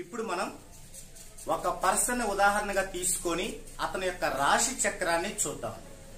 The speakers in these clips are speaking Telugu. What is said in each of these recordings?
ఇప్పుడు మనం ఒక పర్సన్ ఉదాహరణగా తీసుకొని అతని యొక్క రాశి చక్రాన్ని చూద్దాం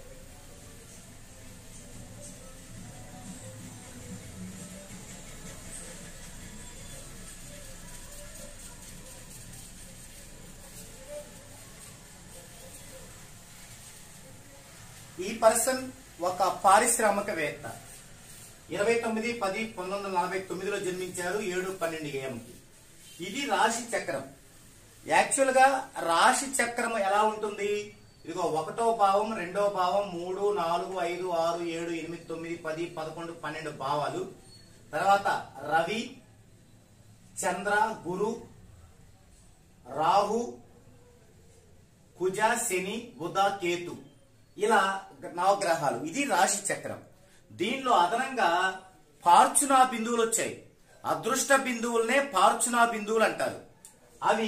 ఈ పర్సన్ ఒక పారిశ్రామికవేత్త ఇరవై తొమ్మిది పది పంతొమ్మిది వందల నలభై తొమ్మిదిలో జన్మించారు ఏడు పన్నెండు ఏఎంకి ఇది రాశి చక్రం యాక్చువల్ గా రాశి చక్రం ఎలా ఉంటుంది ఇదిగో ఒకటో భావం రెండో భావం మూడు నాలుగు ఐదు ఆరు ఏడు ఎనిమిది తొమ్మిది పది పదకొండు పన్నెండు భావాలు తర్వాత రవి చంద్ర గురు రాహు కుజ శని బుధ కేతు ఇలా నవగ్రహాలు ఇది రాశి చక్రం దీనిలో అదనంగా పార్చునా బిందువులు వచ్చాయి అదృష్ట బిందువులనే పార్చునా బిందువులు అంటారు అవి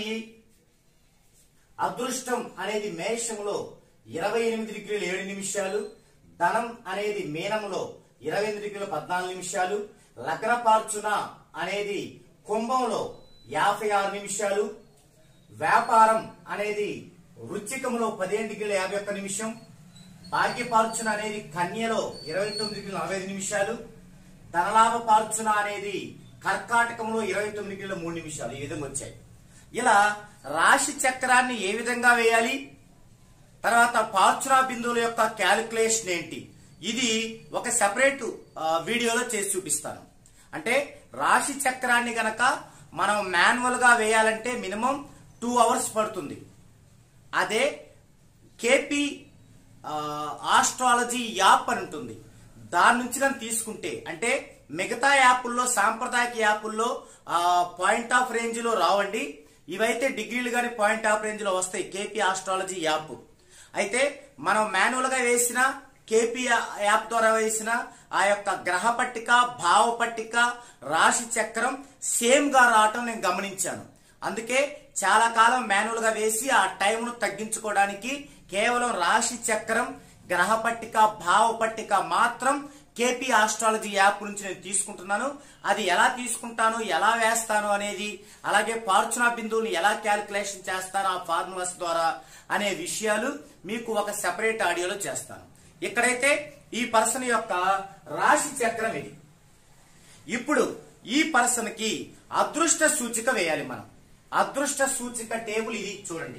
అదృష్టం అనేది మేషంలో ఇరవై ఎనిమిది డిగ్రీలు ఏడు నిమిషాలు ధనం అనేది మీనంలో ఇరవై ఎనిమిది డిగ్రీలు పద్నాలుగు నిమిషాలు లగ్నపార్చున అనేది కుంభంలో యాభై ఆరు నిమిషాలు వ్యాపారం అనేది వృచ్చికంలో పదిహేను డిగ్రీల యాభై ఒక్క నిమిషం భాగ్యపార్చున అనేది కన్యలో ఇరవై తొమ్మిది డిగ్రీల నలభై ఐదు నిమిషాలు ధనలాభ పార్చున అనేది కర్కాటకంలో ఇరవై తొమ్మిది డిగ్రీల మూడు నిమిషాలు ఈ విధంగా వచ్చాయి ఇలా రాశి చక్రాన్ని ఏ విధంగా వేయాలి తర్వాత పార్చునా బిందువుల యొక్క క్యాలిక్యులేషన్ ఏంటి ఇది ఒక సెపరేట్ వీడియోలో చేసి చూపిస్తాను అంటే రాశి చక్రాన్ని గనక మనం మాన్యువల్ గా వేయాలంటే మినిమం టూ అవర్స్ పడుతుంది అదే కేపీ ఆస్ట్రాలజీ యాప్ అని ఉంటుంది దాని నుంచి కానీ తీసుకుంటే అంటే మిగతా యాప్ల్లో సాంప్రదాయక యాప్ల్లో పాయింట్ ఆఫ్ రేంజ్ లో రావండి ఇవైతే డిగ్రీలు కానీ పాయింట్ ఆఫ్ రేంజ్ లో వస్తాయి కేపీ ఆస్ట్రాలజీ యాప్ అయితే మనం మాన్యువల్ గా వేసిన కేపీ యాప్ ద్వారా వేసిన ఆ యొక్క గ్రహ పట్టిక భావ పట్టిక రాశి చక్రం సేమ్ గా రావటం నేను గమనించాను అందుకే చాలా కాలం మాన్యువల్ గా వేసి ఆ టైంను తగ్గించుకోవడానికి కేవలం రాశి చక్రం గ్రహ పట్టిక భావ పట్టిక మాత్రం కేపీ ఆస్ట్రాలజీ యాప్ నుంచి నేను తీసుకుంటున్నాను అది ఎలా తీసుకుంటాను ఎలా వేస్తాను అనేది అలాగే పార్చునా బిందువులు ఎలా క్యాల్కులేషన్ చేస్తాను ఆ ఫార్ములాస్ ద్వారా అనే విషయాలు మీకు ఒక సెపరేట్ ఆడియోలో చేస్తాను ఇక్కడైతే ఈ పర్సన్ యొక్క రాశి చక్రం ఇది ఇప్పుడు ఈ పర్సన్ కి అదృష్ట సూచిక వేయాలి మనం అదృష్ట సూచిక టేబుల్ ఇది చూడండి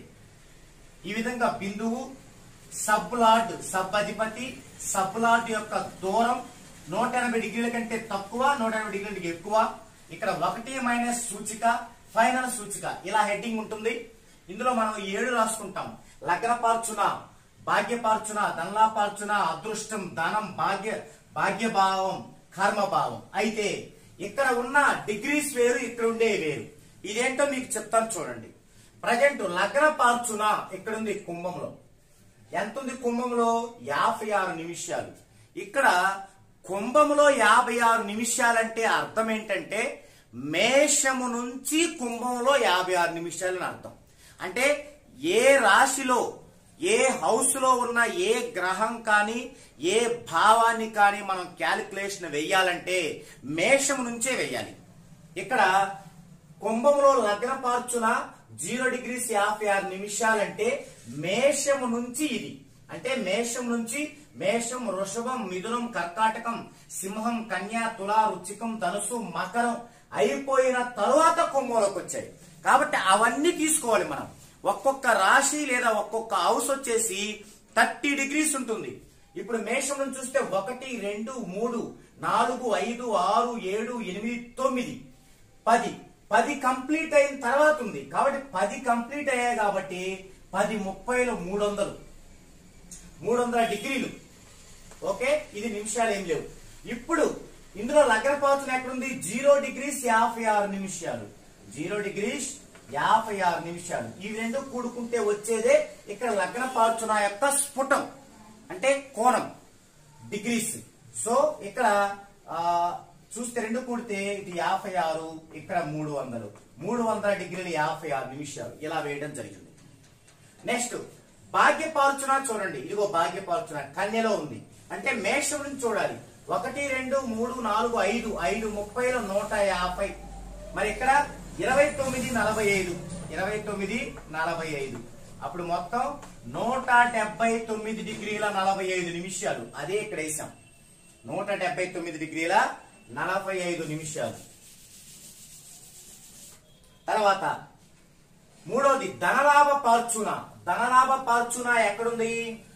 ఈ విధంగా బిందువు సబ్ లార్డ్ సబ్ అధిపతి సబ్ లార్డ్ యొక్క దూరం నూట ఎనభై డిగ్రీల కంటే తక్కువ నూట ఎనభై డిగ్రీల కంటే ఎక్కువ ఇక్కడ ఒకటి మైనస్ సూచిక ఫైనల్ సూచిక ఇలా హెడ్డింగ్ ఉంటుంది ఇందులో మనం ఏడు రాసుకుంటాం లగ్నపార్చున భాగ్యపార్చున ధనలాపార్చున అదృష్టం ధనం భాగ్య భాగ్యభావం కర్మభావం అయితే ఇక్కడ ఉన్న డిగ్రీస్ వేరు ఇక్కడ ఉండే వేరు ఇదేంటో మీకు చెప్తాను చూడండి ప్రజెంట్ లగ్న పార్చున ఇక్కడ ఉంది కుంభంలో ఎంత ఉంది కుంభంలో యాభై ఆరు నిమిషాలు ఇక్కడ కుంభంలో యాభై ఆరు నిమిషాలంటే అర్థం ఏంటంటే మేషము నుంచి కుంభంలో యాభై ఆరు నిమిషాలు అని అర్థం అంటే ఏ రాశిలో ఏ హౌస్ లో ఉన్న ఏ గ్రహం కానీ ఏ భావాన్ని కానీ మనం క్యాలిక్యులేషన్ వెయ్యాలంటే మేషం నుంచే వెయ్యాలి ఇక్కడ కుంభంలో లగ్న పార్చున జీరో డిగ్రీస్ యాభై ఆరు నిమిషాలంటే మేషము నుంచి ఇది అంటే మేషం నుంచి మేషం వృషభం మిథునం కర్కాటకం సింహం కన్యా తులా రుచికం ధనుసు మకరం అయిపోయిన తరువాత కుంభంలోకి వచ్చాయి కాబట్టి అవన్నీ తీసుకోవాలి మనం ఒక్కొక్క రాశి లేదా ఒక్కొక్క హౌస్ వచ్చేసి థర్టీ డిగ్రీస్ ఉంటుంది ఇప్పుడు మేషం నుంచి చూస్తే ఒకటి రెండు మూడు నాలుగు ఐదు ఆరు ఏడు ఎనిమిది తొమ్మిది పది పది కంప్లీట్ అయిన తర్వాత ఉంది కాబట్టి పది కంప్లీట్ అయ్యాయి కాబట్టి పది ముప్పైలో మూడు వందలు మూడు వందల డిగ్రీలు ఓకే ఇది నిమిషాలు ఏం లేవు ఇప్పుడు ఇందులో లగ్నపాతం ఎక్కడుంది జీరో డిగ్రీస్ యాభై ఆరు నిమిషాలు జీరో డిగ్రీస్ యాభై ఆరు నిమిషాలు ఈ రెండు కూడుకుంటే వచ్చేదే ఇక్కడ లగ్నపార్చున యొక్క స్ఫుటం అంటే కోణం డిగ్రీస్ సో ఇక్కడ ఆ, చూస్తే రెండు కూడితే ఇది యాభై ఆరు ఇక్కడ మూడు వందలు మూడు వందల డిగ్రీలు యాభై ఆరు నిమిషాలు ఇలా వేయడం జరిగింది నెక్స్ట్ భాగ్యపార్చున చూడండి ఇదిగో భాగ్యపార్చున కన్యలో ఉంది అంటే మేషం నుంచి చూడాలి ఒకటి రెండు మూడు నాలుగు ఐదు ఐదు ముప్పైలో నూట యాభై మరి ఇక్కడ ఇరవై తొమ్మిది నలభై ఐదు ఇరవై తొమ్మిది నలభై ఐదు అప్పుడు మొత్తం నూట డెబ్బై తొమ్మిది డిగ్రీల నలభై ఐదు నిమిషాలు అదే ఇక్కడ వేసాం నూట డెబ్బై తొమ్మిది డిగ్రీల నలభై ఐదు నిమిషాలు తర్వాత మూడోది ధనలాభ పార్చున ధనలాభ పార్చున ఎక్కడుంది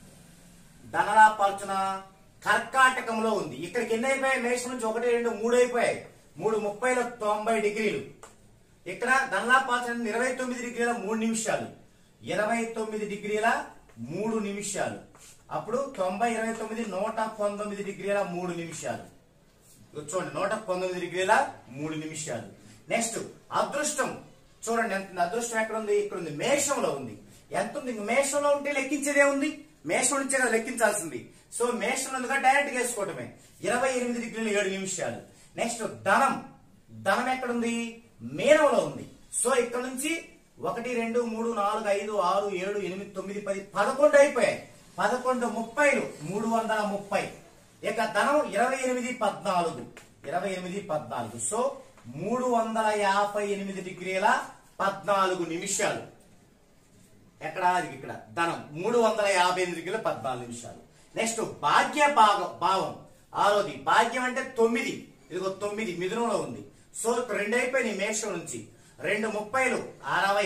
ధనలాభ పార్చున కర్కాటకంలో ఉంది ఇక్కడికి ఎన్ని అయిపోయాయి మేషం నుంచి ఒకటి రెండు మూడు అయిపోయాయి మూడు ముప్పైలో తొంభై డిగ్రీలు ఇక్కడ ధనలాభ పార్చున ఇరవై తొమ్మిది డిగ్రీల మూడు నిమిషాలు ఇరవై తొమ్మిది డిగ్రీల మూడు నిమిషాలు అప్పుడు తొంభై ఇరవై తొమ్మిది నూట పంతొమ్మిది డిగ్రీల మూడు నిమిషాలు చూడండి నూట పంతొమ్మిది డిగ్రీల మూడు నిమిషాలు నెక్స్ట్ అదృష్టం చూడండి ఎంత ఉంది? అదృష్టం ఎక్కడ ఉంది ఇక్కడ ఉంది మేషంలో ఉంది ఎంత ఉంది ఇంక మేషంలో ఉంటే లెక్కించేదే ఉంది మేషం నుంచే కదా లెక్కించాల్సింది సో మేషంలో ఉందిగా డైరెక్ట్ వేసుకోవటమే ఇరవై ఎనిమిది డిగ్రీల ఏడు నిమిషాలు నెక్స్ట్ ధనం ధనం ఎక్కడ ఉంది మీనంలో ఉంది సో ఇక్కడ నుంచి ఒకటి రెండు మూడు నాలుగు ఐదు ఆరు ఏడు ఎనిమిది తొమ్మిది పది పదకొండు అయిపోయాయి పదకొండు ముప్పైలు మూడు వందల ముప్పై ఇక ధనం ఇరవై ఎనిమిది పద్నాలుగు ఇరవై ఎనిమిది పద్నాలుగు సో మూడు వందల యాభై ఎనిమిది డిగ్రీల పద్నాలుగు నిమిషాలు ఎక్కడ అది ఇక్కడ ధనం మూడు వందల యాభై ఎనిమిది డిగ్రీల పద్నాలుగు నిమిషాలు నెక్స్ట్ భాగ్య భాగం భావం ఆరోది భాగ్యం అంటే తొమ్మిది ఇదిగో తొమ్మిది మిథునంలో ఉంది సో ఇక్కడ రెండు అయిపోయినాయి మేషం నుంచి రెండు ముప్పైలు అరవై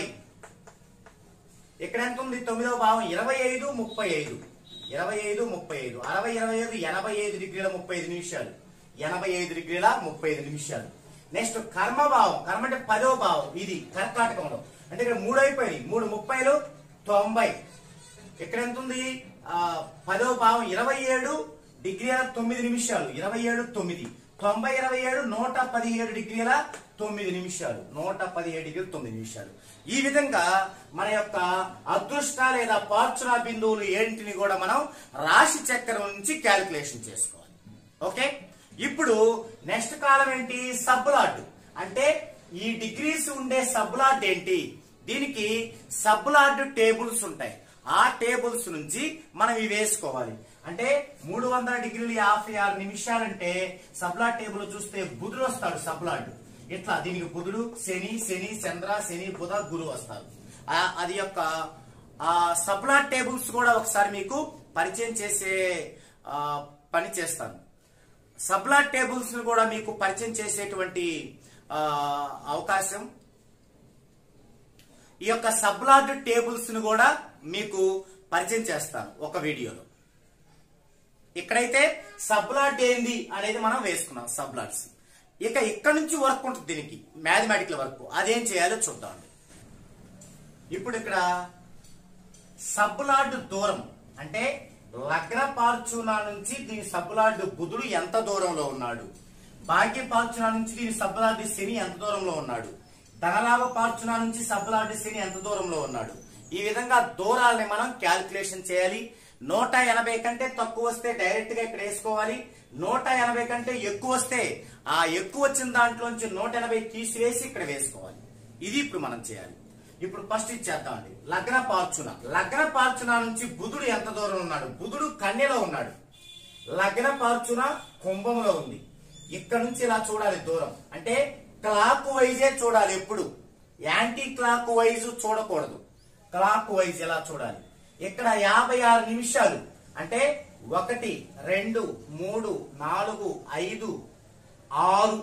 ఇక్కడ ఎంత ఉంది తొమ్మిదవ భావం ఇరవై ఐదు ముప్పై ఐదు ఇరవై ఐదు ముప్పై ఐదు అరవై ఇరవై ఐదు ఎనభై ఐదు డిగ్రీల ముప్పై ఐదు నిమిషాలు ఎనభై ఐదు డిగ్రీల ముప్పై ఐదు నిమిషాలు నెక్స్ట్ కర్మ భావం కర్మ అంటే పదో భావం ఇది కర్కాటకంలో అంటే ఇక్కడ మూడు అయిపోయినాయి మూడు ముప్పైలు తొంభై ఇక్కడ ఎంత ఉంది ఆ, పదో భావం ఇరవై ఏడు డిగ్రీల తొమ్మిది నిమిషాలు ఇరవై ఏడు తొమ్మిది తొంభై ఇరవై ఏడు నూట పదిహేడు డిగ్రీల తొమ్మిది నిమిషాలు నూట పదిహేడు డిగ్రీల తొమ్మిది నిమిషాలు ఈ విధంగా మన యొక్క అదృష్ట లేదా పార్చునా బిందువులు ఏంటిని కూడా మనం రాశి చక్రం నుంచి క్యాలిక్యులేషన్ చేసుకోవాలి ఓకే ఇప్పుడు నెక్స్ట్ కాలం ఏంటి సబ్బులాట్ అంటే ఈ డిగ్రీస్ ఉండే సబ్బులాట్ ఏంటి దీనికి సబ్బులాట్ టేబుల్స్ ఉంటాయి ఆ టేబుల్స్ నుంచి మనం ఇవి వేసుకోవాలి అంటే మూడు వందల డిగ్రీలు యాభై ఆరు నిమిషాలంటే సబ్లాట్ టేబుల్ చూస్తే బుధుడు వస్తాడు సబ్లాట్ ఇట్లా దీనికి బుధుడు శని శని చంద్ర శని బుధ గురు వస్తారు ఆ- అది యొక్క ఆ సబ్లాట్ టేబుల్స్ కూడా ఒకసారి మీకు పరిచయం చేసే ఆ, పని చేస్తాను సబ్లాట్ టేబుల్స్ ను కూడా మీకు పరిచయం చేసేటువంటి ఆ, అవకాశం ఈ యొక్క సబ్లాట్ టేబుల్స్ ను కూడా మీకు పరిచయం చేస్తాను ఒక వీడియోలో ఇక్కడైతే సబ్లాట్ ఏంది అనేది మనం వేసుకున్నాం సబ్లాట్స్ ఇక ఇక్కడ నుంచి వర్క్ ఉంటుంది దీనికి మ్యాథమెటికల్ వర్క్ అదేం చేయాలో చూద్దాం ఇప్పుడు ఇక్కడ సబ్బులాడ్ దూరం అంటే లగ్న పార్చునా నుంచి దీని సబ్బులాడ్ బుధుడు ఎంత దూరంలో ఉన్నాడు భాగ్య పార్చునా నుంచి దీని సబ్బులాడ్ శని ఎంత దూరంలో ఉన్నాడు ధనలాభ పార్చునా నుంచి సబ్బులాడ్ శని ఎంత దూరంలో ఉన్నాడు ఈ విధంగా దూరాలని మనం క్యాల్కులేషన్ చేయాలి నూట ఎనభై కంటే తక్కువ వస్తే డైరెక్ట్ గా ఇక్కడ వేసుకోవాలి నూట ఎనభై కంటే ఎక్కువ వస్తే ఆ ఎక్కువ వచ్చిన దాంట్లోంచి నూట ఎనభై తీసివేసి ఇక్కడ వేసుకోవాలి ఇది ఇప్పుడు మనం చేయాలి ఇప్పుడు ఫస్ట్ ఇచ్చేద్దామండి లగ్న పార్చున లగ్న పార్చున నుంచి బుధుడు ఎంత దూరం ఉన్నాడు బుధుడు కన్యలో ఉన్నాడు లగ్న పార్చున కుంభంలో ఉంది ఇక్కడ నుంచి ఇలా చూడాలి దూరం అంటే క్లాక్ వైజే చూడాలి ఎప్పుడు యాంటీ క్లాక్ వైజ్ చూడకూడదు క్లాక్ వైజ్ ఎలా చూడాలి ఇక్కడ యాభై ఆరు నిమిషాలు అంటే ఒకటి రెండు మూడు నాలుగు ఐదు ఆరు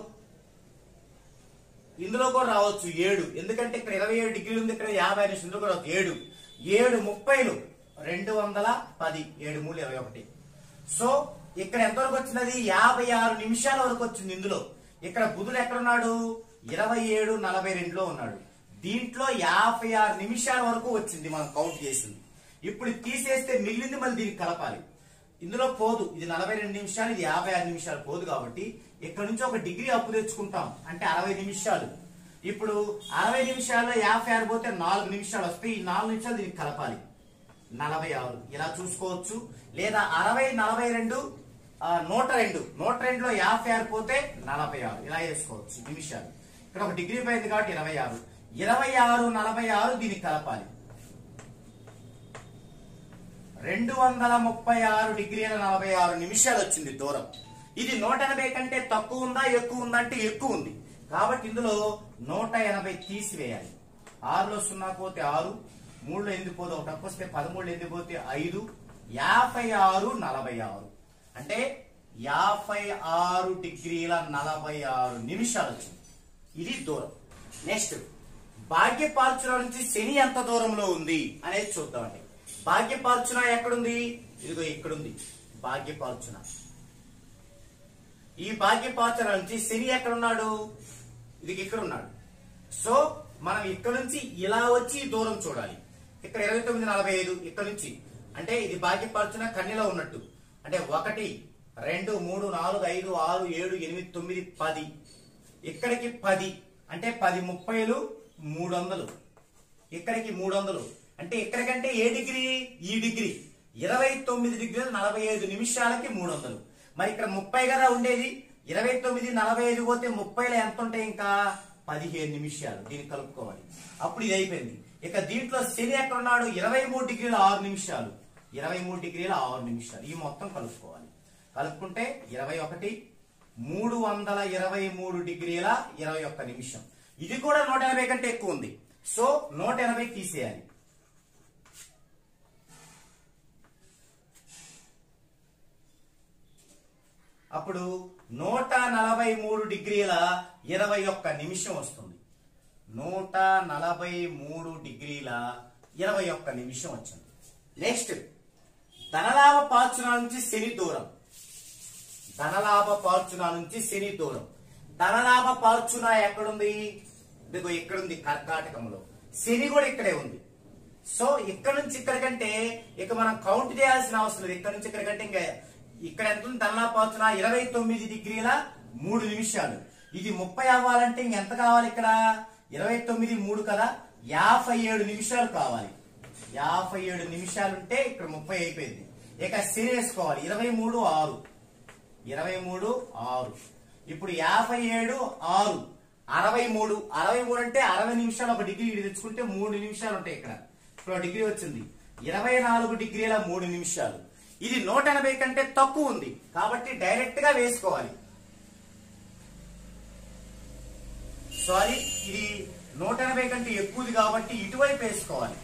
ఇందులో కూడా రావచ్చు ఏడు ఎందుకంటే ఇక్కడ ఇరవై ఏడు డిగ్రీలు ఉంది ఇక్కడ యాభై నిమిషం ఇందులో కూడా రావచ్చు ఏడు ఏడు ముప్పైలు రెండు వందల పది ఏడు మూడు ఇరవై ఒకటి సో ఇక్కడ ఎంతవరకు వచ్చినది యాభై ఆరు నిమిషాల వరకు వచ్చింది ఇందులో ఇక్కడ బుధుడు ఎక్కడున్నాడు ఇరవై ఏడు నలభై రెండులో ఉన్నాడు దీంట్లో యాభై ఆరు నిమిషాల వరకు వచ్చింది మనం కౌంట్ చేసింది ఇప్పుడు ఇది తీసేస్తే మిగిలింది మళ్ళీ దీనికి కలపాలి ఇందులో పోదు ఇది నలభై రెండు నిమిషాలు ఇది యాభై ఆరు నిమిషాలు పోదు కాబట్టి ఇక్కడ నుంచి ఒక డిగ్రీ అప్పు తెచ్చుకుంటాం అంటే అరవై నిమిషాలు ఇప్పుడు అరవై నిమిషాల్లో యాభై ఆరు పోతే నాలుగు నిమిషాలు వస్తాయి ఈ నాలుగు నిమిషాలు దీనికి కలపాలి నలభై ఆరు ఇలా చూసుకోవచ్చు లేదా అరవై నలభై రెండు ఆ, నూట రెండు నూట రెండులో యాభై ఆరు పోతే నలభై ఆరు ఇలా వేసుకోవచ్చు నిమిషాలు ఇక్కడ ఒక డిగ్రీ పోయింది కాబట్టి ఇరవై ఆరు ఇరవై ఆరు నలభై ఆరు దీనికి కలపాలి రెండు వందల ముప్పై ఆరు డిగ్రీల నలభై ఆరు నిమిషాలు వచ్చింది దూరం ఇది నూట ఎనభై కంటే తక్కువ ఉందా ఎక్కువ ఉందా అంటే ఎక్కువ ఉంది కాబట్టి ఇందులో నూట ఎనభై తీసివేయాలి ఆరులో సున్నా పోతే ఆరు మూడులో ఎందుకు పోతే ఒకటి వస్తే పదమూడు ఎందుకు పోతే ఐదు యాభై ఆరు నలభై ఆరు అంటే యాభై ఆరు డిగ్రీల నలభై ఆరు నిమిషాలు వచ్చింది ఇది దూరం నెక్స్ట్ భాగ్యపార్చున నుంచి శని ఎంత దూరంలో ఉంది అనేది చూద్దామండి భాగ్యపార్చున ఎక్కడుంది ఇదిగో ఇక్కడుంది భాగ్యపార్చున ఈ భాగ్యపార్చున నుంచి శని ఎక్కడున్నాడు ఇది ఇక్కడ ఉన్నాడు సో మనం ఇక్కడ నుంచి ఇలా వచ్చి ఈ దూరం చూడాలి ఇక్కడ ఇరవై తొమ్మిది నలభై ఐదు ఇక్కడ నుంచి అంటే ఇది భాగ్యపార్చున కన్యలో ఉన్నట్టు అంటే ఒకటి రెండు మూడు నాలుగు ఐదు ఆరు ఏడు ఎనిమిది తొమ్మిది పది ఇక్కడికి పది అంటే పది ముప్పైలు మూడు వందలు ఇక్కడికి మూడు వందలు అంటే ఇక్కడికంటే ఏ డిగ్రీ ఈ డిగ్రీ ఇరవై తొమ్మిది డిగ్రీలు నలభై ఐదు నిమిషాలకి మూడు వందలు మరి ఇక్కడ ముప్పై కదా ఉండేది ఇరవై తొమ్మిది నలభై ఐదు పోతే ముప్పైలో ఎంత ఉంటాయి ఇంకా పదిహేను నిమిషాలు దీన్ని కలుపుకోవాలి అప్పుడు ఇది అయిపోయింది ఇక దీంట్లో శని ఎక్కడ ఉన్నాడు ఇరవై మూడు డిగ్రీల ఆరు నిమిషాలు ఇరవై మూడు డిగ్రీల ఆరు నిమిషాలు ఈ మొత్తం కలుపుకోవాలి కలుపుకుంటే ఇరవై ఒకటి మూడు వందల ఇరవై మూడు డిగ్రీల ఇరవై ఒక్క నిమిషం ఇది కూడా నూట ఎనభై కంటే ఎక్కువ ఉంది సో నూట ఎనభై తీసేయాలి అప్పుడు నూట నలభై మూడు డిగ్రీల ఇరవై ఒక్క నిమిషం వస్తుంది నూట నలభై మూడు డిగ్రీల ఇరవై ఒక్క నిమిషం వచ్చింది నెక్స్ట్ ధనలాభ పార్చున నుంచి శని దూరం ధనలాభ పార్చున నుంచి శని దూరం ధనలాభ పార్చున ఎక్కడుంది ఇదిగో ఇక్కడుంది కర్కాటకంలో శని కూడా ఇక్కడే ఉంది సో ఇక్కడ నుంచి ఇక్కడికంటే ఇక మనం కౌంట్ చేయాల్సిన అవసరం లేదు ఇక్కడ నుంచి ఇక్కడికంటే ఇంకా ఇక్కడ ఎంత ఉంది ధనలాభ పార్చున ఇరవై తొమ్మిది డిగ్రీల మూడు నిమిషాలు ఇది ముప్పై అవ్వాలంటే ఇంకెంత కావాలి ఇక్కడ ఇరవై తొమ్మిది మూడు కదా యాభై ఏడు నిమిషాలు కావాలి యాభై ఏడు నిమిషాలు ఉంటే ఇక్కడ ముప్పై అయిపోయింది ఇక శని వేసుకోవాలి ఇరవై మూడు ఆరు ఇరవై మూడు ఆరు ఇప్పుడు యాభై ఏడు ఆరు అరవై మూడు అరవై మూడు అంటే అరవై నిమిషాలు ఒక డిగ్రీ ఇటు తెచ్చుకుంటే మూడు నిమిషాలు ఉంటాయి ఇక్కడ ఇప్పుడు ఒక డిగ్రీ వచ్చింది ఇరవై నాలుగు డిగ్రీల మూడు నిమిషాలు ఇది నూట ఎనభై కంటే తక్కువ ఉంది కాబట్టి డైరెక్ట్ గా వేసుకోవాలి సారీ ఇది నూట ఎనభై కంటే ఎక్కువది కాబట్టి ఇటువైపు వేసుకోవాలి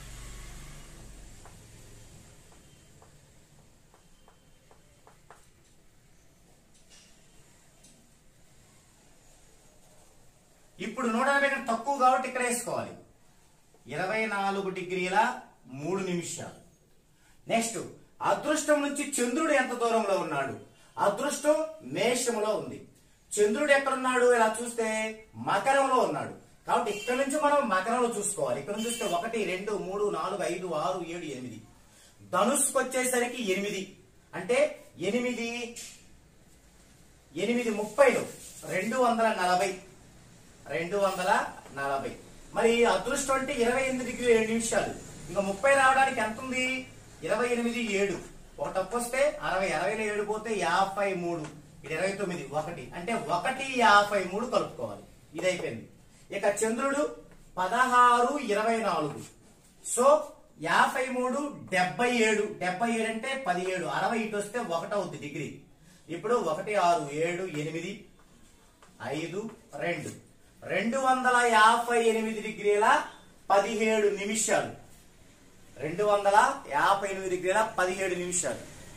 ఇప్పుడు నూట ఎనభై కంటే తక్కువ కాబట్టి ఇక్కడ వేసుకోవాలి ఇరవై నాలుగు డిగ్రీల మూడు నిమిషాలు నెక్స్ట్ అదృష్టం నుంచి చంద్రుడు ఎంత దూరంలో ఉన్నాడు అదృష్టం మేషంలో ఉంది చంద్రుడు ఎక్కడున్నాడు ఇలా చూస్తే మకరంలో ఉన్నాడు కాబట్టి ఇక్కడ నుంచి మనం మకరంలో చూసుకోవాలి ఇక్కడ నుంచి చూస్తే ఒకటి రెండు మూడు నాలుగు ఐదు ఆరు ఏడు ఎనిమిది ధనుస్సుకు వచ్చేసరికి ఎనిమిది అంటే ఎనిమిది ఎనిమిది ముప్పైలు రెండు వందల నలభై రెండు వందల నలభై మరి అదృష్టం అంటే ఇరవై ఎనిమిది డిగ్రీ ఏడు నిమిషాలు ఇంకా ముప్పై రావడానికి ఎంత ఉంది ఇరవై ఎనిమిది ఏడు ఒక తప్పు వస్తే అరవై అరవైలో ఏడు పోతే యాభై మూడు ఇది ఇరవై తొమ్మిది ఒకటి అంటే ఒకటి యాభై మూడు కలుపుకోవాలి ఇది అయిపోయింది ఇక చంద్రుడు పదహారు ఇరవై నాలుగు సో యాభై మూడు డెబ్బై ఏడు డెబ్బై ఏడు అంటే పదిహేడు అరవై ఇటు వస్తే ఒకటి అవుద్ది డిగ్రీ ఇప్పుడు ఒకటి ఆరు ఏడు ఎనిమిది ఐదు రెండు రెండు వందల యాభై ఎనిమిది డిగ్రీల పదిహేడు నిమిషాలు రెండు వందల యాభై ఎనిమిది డిగ్రీల పదిహేడు నిమిషాలు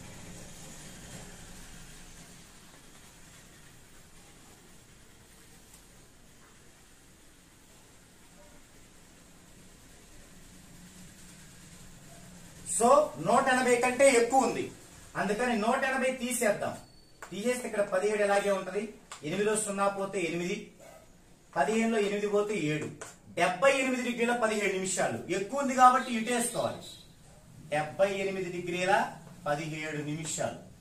సో నూట ఎనభై కంటే ఎక్కువ ఉంది అందుకని నూట ఎనభై తీసేద్దాం తీసేస్తే ఇక్కడ పదిహేడు ఎలాగే ఉంటది ఎనిమిదిలో సున్నా పోతే ఎనిమిది పదిహేనులో ఎనిమిది పోతే ఏడు డెబ్బై ఎనిమిది డిగ్రీల పదిహేడు నిమిషాలు ఎక్కువ ఉంది కాబట్టి ఇటేసుకోవాలి డెబ్బై ఎనిమిది డిగ్రీల పదిహేడు నిమిషాలు